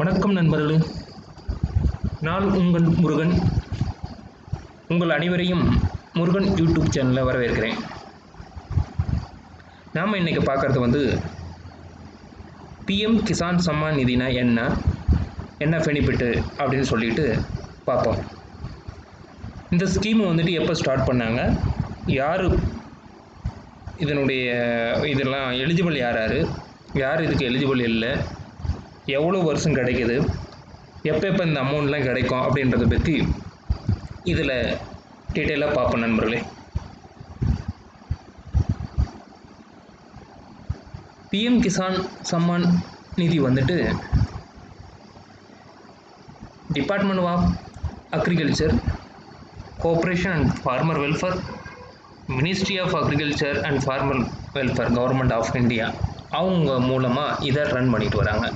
வணக்கம் நண்பர்களே நான் உங்கள் முருகன் உங்கள் அனைவரையும் முருகன் யூடியூப் சேனலில் வரவேற்கிறேன் நாம் இன்றைக்கி பார்க்குறது வந்து பிஎம் கிசான் சம்மான் நிதினா என்ன என்ன பெனிஃபிட்டு அப்படின்னு சொல்லிட்டு பார்ப்போம் இந்த ஸ்கீம் வந்துட்டு எப்போ ஸ்டார்ட் பண்ணாங்க யார் இதனுடைய இதெல்லாம் எலிஜிபிள் யார் யார் யார் இதுக்கு எலிஜிபிள் இல்லை எவ்வளோ வருஷம் கிடைக்குது எப்போ எப்போ இந்த அமௌண்ட்லாம் கிடைக்கும் அப்படின்றத பற்றி இதில் டீட்டெயிலாக பார்ப்போம் நண்பர்களே பிஎம் கிசான் சம்மான் நிதி வந்துட்டு department of agriculture cooperation and farmer welfare ministry of agriculture and farmer welfare government of India அவங்க மூலமாக இதை ரன் பண்ணிட்டு வராங்க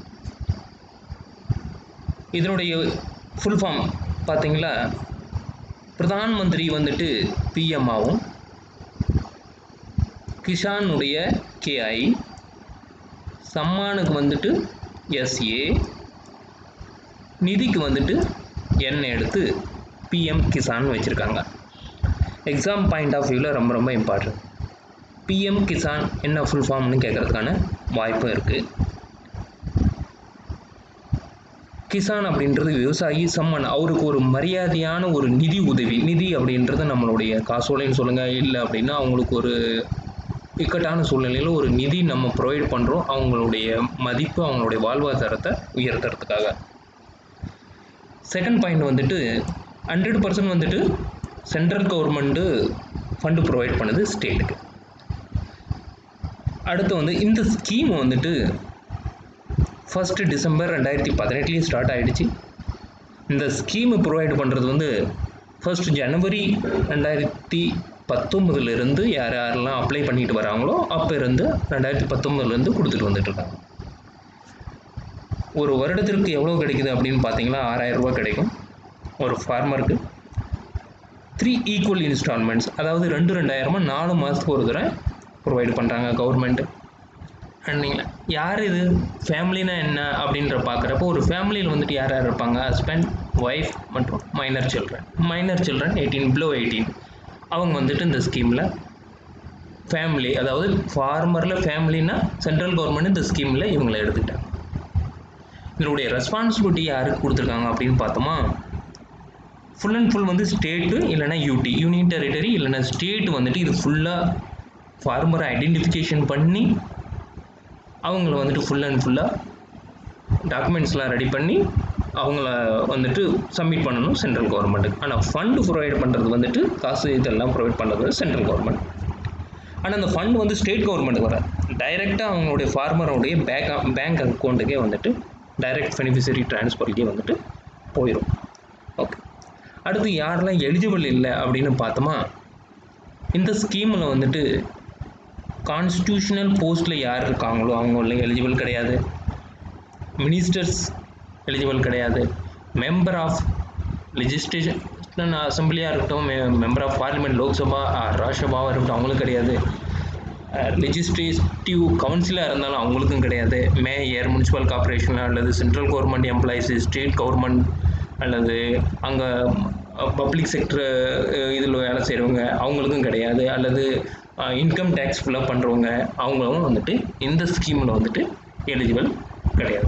இதனுடைய ஃபுல் ஃபார்ம் பார்த்தீங்களா பிரதான் மந்திரி வந்துட்டு பிஎம் ஆகும் கிஷானுடைய கேஐ சம்மானுக்கு வந்துட்டு எஸ்ஏ நிதிக்கு வந்துட்டு என் எடுத்து பிஎம் கிசான் வச்சுருக்காங்க எக்ஸாம் பாயிண்ட் ஆஃப் வியூவில் ரொம்ப ரொம்ப இம்பார்ட்டன்ட் பிஎம் கிசான் என்ன ஃபுல் ஃபார்ம்னு கேட்குறதுக்கான வாய்ப்பும் இருக்குது கிசான் அப்படின்றது விவசாயி சம்மன் அவருக்கு ஒரு மரியாதையான ஒரு நிதி உதவி நிதி அப்படின்றது நம்மளுடைய காசோலைன்னு சொல்லுங்கள் இல்லை அப்படின்னா அவங்களுக்கு ஒரு இக்கட்டான சூழ்நிலையில் ஒரு நிதி நம்ம ப்ரொவைட் பண்ணுறோம் அவங்களுடைய மதிப்பு அவங்களுடைய வாழ்வாதாரத்தை உயர்த்துறதுக்காக செகண்ட் பாயிண்ட் வந்துட்டு ஹண்ட்ரட் பர்சன்ட் வந்துட்டு சென்ட்ரல் கவர்மெண்ட்டு ஃபண்டு ப்ரொவைட் பண்ணுது ஸ்டேட்டுக்கு அடுத்து வந்து இந்த ஸ்கீம் வந்துட்டு ஃபஸ்ட்டு டிசம்பர் ரெண்டாயிரத்தி பதினெட்டுலேயும் ஸ்டார்ட் ஆகிடுச்சு இந்த ஸ்கீமு ப்ரொவைட் பண்ணுறது வந்து ஃபர்ஸ்ட் ஜனவரி ரெண்டாயிரத்தி பத்தொம்பதுலேருந்து யார் யாரெல்லாம் அப்ளை பண்ணிட்டு வராங்களோ அப்போ இருந்து ரெண்டாயிரத்தி பத்தொம்பதுலேருந்து கொடுத்துட்டு வந்துட்டுருக்காங்க ஒரு வருடத்திற்கு எவ்வளோ கிடைக்குது அப்படின்னு பார்த்தீங்கன்னா ஆறாயிரம் ரூபாய் கிடைக்கும் ஒரு ஃபார்மருக்கு த்ரீ ஈக்குவல் இன்ஸ்டால்மெண்ட்ஸ் அதாவது ரெண்டு ரெண்டாயிரமா நாலு மாதத்துக்கு ஒரு தடவை ப்ரொவைட் பண்ணுறாங்க கவர்மெண்ட்டு அண்ட் நீங்கள் யார் இது ஃபேமிலினா என்ன அப்படின்ற பார்க்குறப்போ ஒரு ஃபேமிலியில் வந்துட்டு யார் யார் இருப்பாங்க ஹஸ்பண்ட் ஒய்ஃப் மற்றும் minor children minor children eighteen below eighteen அவங்க வந்துட்டு இந்த ஸ்கீமில் ஃபேமிலி அதாவது ஃபார்மரில் ஃபேமிலினா சென்ட்ரல் கவர்மெண்ட் இந்த ஸ்கீமில் இவங்களை எடுத்துக்கிட்டாங்க இதனுடைய ரெஸ்பான்சிபிலிட்டி யாருக்கு கொடுத்துருக்காங்க அப்படின்னு பார்த்தோமா ஃபுல் அண்ட் ஃபுல் வந்து ஸ்டேட்டு இல்லைனா யூடி யூனியன் டெரிட்டரி இல்லைனா ஸ்டேட் வந்துட்டு இது ஃபுல்லாக ஃபார்மரை ஐடென்டிஃபிகேஷன் பண்ணி அவங்கள வந்துட்டு ஃபுல் அண்ட் ஃபுல்லாக டாக்குமெண்ட்ஸ்லாம் ரெடி பண்ணி அவங்கள வந்துட்டு சப்மிட் பண்ணணும் சென்ட்ரல் கவர்மெண்ட்டுக்கு ஆனால் ஃபண்டு ப்ரொவைட் பண்ணுறது வந்துட்டு காசு இதெல்லாம் ப்ரொவைட் பண்ணுறது சென்ட்ரல் கவர்மெண்ட் ஆனால் அந்த ஃபண்டு வந்து ஸ்டேட் கவர்மெண்ட்டுக்கு வர டைரெக்டாக அவங்களுடைய ஃபார்மருடைய பேங்க் பேங்க் அக்கௌண்ட்டுக்கே வந்துட்டு டைரக்ட் பெனிஃபிஷரி ட்ரான்ஸ்ஃபருக்கே வந்துட்டு போயிடும் ஓகே அடுத்து யாரெல்லாம் எலிஜிபிள் இல்லை அப்படின்னு பார்த்தோமா இந்த ஸ்கீமில் வந்துட்டு கான்ஸ்டியூஷனல் போஸ்ட்டில் யார் இருக்காங்களோ அவங்க எலிஜிபிள் கிடையாது மினிஸ்டர்ஸ் எலிஜிபிள் கிடையாது மெம்பர் ஆஃப் லெஜிஸ்ட்ரேஷன் அசம்பிளியாக இருக்கட்டும் மெம்பர் ஆஃப் பார்லிமெண்ட் லோக்சபா ராஜ்யசபாவாக இருக்கட்டும் அவங்களும் கிடையாது லெஜிஸ்லேட்டிவ் கவுன்சிலாக இருந்தாலும் அவங்களுக்கும் கிடையாது மேயர் முனிசிபல் கார்பரேஷன் அல்லது central government employees state government அல்லது அங்கே பப்ளிக் செக்டர் இதில் வேலை செய்கிறவங்க அவங்களுக்கும் கிடையாது அல்லது இன்கம் டேக்ஸ் ஃபுல்லாக பண்ணுறவங்க அவங்களும் வந்துட்டு இந்த ஸ்கீமில் வந்துட்டு எலிஜிபிள் கிடையாது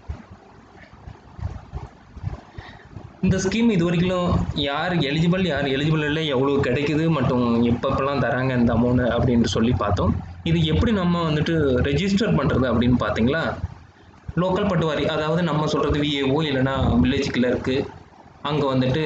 இந்த ஸ்கீம் இது வரைக்கும் யார் எலிஜிபிள் யார் எலிஜிபிள் இல்லை எவ்வளோ கிடைக்குது மற்றும் எப்பப்பெல்லாம் தராங்க இந்த அமௌண்ட் அப்படின்னு சொல்லி பார்த்தோம் இது எப்படி நம்ம வந்துட்டு ரெஜிஸ்டர் பண்ணுறது அப்படின்னு பார்த்தீங்களா லோக்கல் பட்டுவாரி அதாவது நம்ம சொல்கிறது விஏஓ இல்லைனா வில்லேஜ் கிளர்க்கு அங்கே வந்துட்டு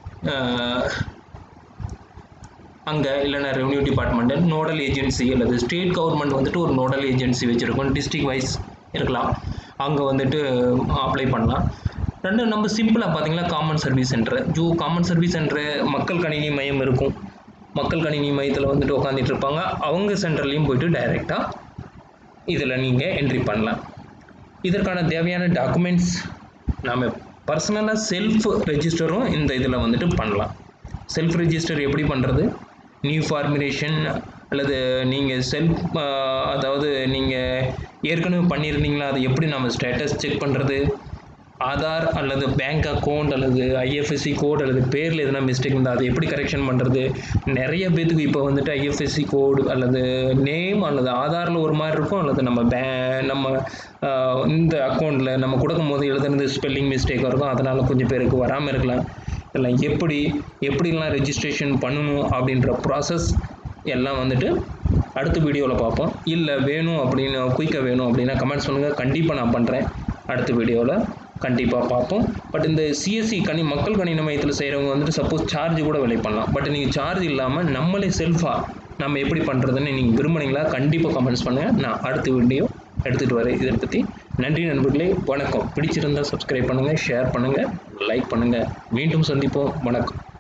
அங்கே இல்லைனா ரெவன்யூ டிபார்ட்மெண்ட்டு நோடல் ஏஜென்சி அல்லது ஸ்டேட் கவர்மெண்ட் வந்துட்டு ஒரு நோடல் ஏஜென்சி வச்சுருக்கோம் டிஸ்ட்ரிக் வைஸ் இருக்கலாம் அங்கே வந்துட்டு அப்ளை பண்ணலாம் ரெண்டு நம்ம சிம்பிளாக பார்த்தீங்கன்னா காமன் சர்வீஸ் சென்டர் ஜூ காமன் சர்வீஸ் சென்டரு மக்கள் கணினி மையம் இருக்கும் மக்கள் கணினி மையத்தில் வந்துட்டு உட்காந்துட்டு இருப்பாங்க அவங்க சென்டர்லேயும் போயிட்டு டைரெக்டாக இதில் நீங்கள் என்ட்ரி பண்ணலாம் இதற்கான தேவையான டாக்குமெண்ட்ஸ் நாம் பர்சனலாக செல்ஃப் ரெஜிஸ்டரும் இந்த இதில் வந்துட்டு பண்ணலாம் செல்ஃப் ரெஜிஸ்டர் எப்படி பண்ணுறது நியூ ஃபார்முலேஷன் அல்லது நீங்கள் செல்ஃப் அதாவது நீங்கள் ஏற்கனவே பண்ணியிருந்தீங்களா அதை எப்படி நம்ம ஸ்டேட்டஸ் செக் பண்ணுறது ஆதார் அல்லது பேங்க் அக்கௌண்ட் அல்லது ஐஎஃப்எஸ்சி கோட் அல்லது பேரில் எதனா மிஸ்டேக் இருந்தால் அதை எப்படி கரெக்ஷன் பண்ணுறது நிறைய பேத்துக்கு இப்போ வந்துட்டு ஐஎஃப்எஸ்சி கோடு அல்லது நேம் அல்லது ஆதாரில் ஒரு மாதிரி இருக்கும் அல்லது நம்ம பே நம்ம ஆஹ், இந்த அக்கௌண்ட்டில் நம்ம கொடுக்கும் போது எழுதுனது ஸ்பெல்லிங் மிஸ்டேக் இருக்கும் அதனால் கொஞ்சம் பேருக்கு வராமல் இருக்கலாம் இதெல்லாம் எப்படி எப்படிலாம் ரெஜிஸ்ட்ரேஷன் பண்ணணும் அப்படின்ற ப்ராசஸ் எல்லாம் வந்துட்டு அடுத்த வீடியோவில் பார்ப்போம் இல்லை வேணும் அப்படின்னு குயிக்காக வேணும் அப்படின்னா கமெண்ட்ஸ் பண்ணுங்கள் கண்டிப்பாக நான் பண்ணுறேன் அடுத்த வீடியோவில் கண்டிப்பாக பார்ப்போம் பட் இந்த சிஎஸ்சி கணி மக்கள் கணின மையத்தில் செய்கிறவங்க வந்துட்டு சப்போஸ் சார்ஜ் கூட விலை பண்ணலாம் பட் நீங்கள் சார்ஜ் இல்லாமல் நம்மளே செல்ஃபாக நம்ம எப்படி பண்ணுறதுன்னு நீங்கள் விரும்புனீங்களா கண்டிப்பாக கமெண்ட்ஸ் பண்ணுங்கள் நான் அடுத்த வீடியோ எடுத்துகிட்டு வரேன் இதை பற்றி நன்றி நண்பர்களே வணக்கம் பிடிச்சிருந்தால் சப்ஸ்கிரைப் பண்ணுங்கள் ஷேர் பண்ணுங்கள் லைக் பண்ணுங்கள் மீண்டும் சந்திப்போம் வணக்கம்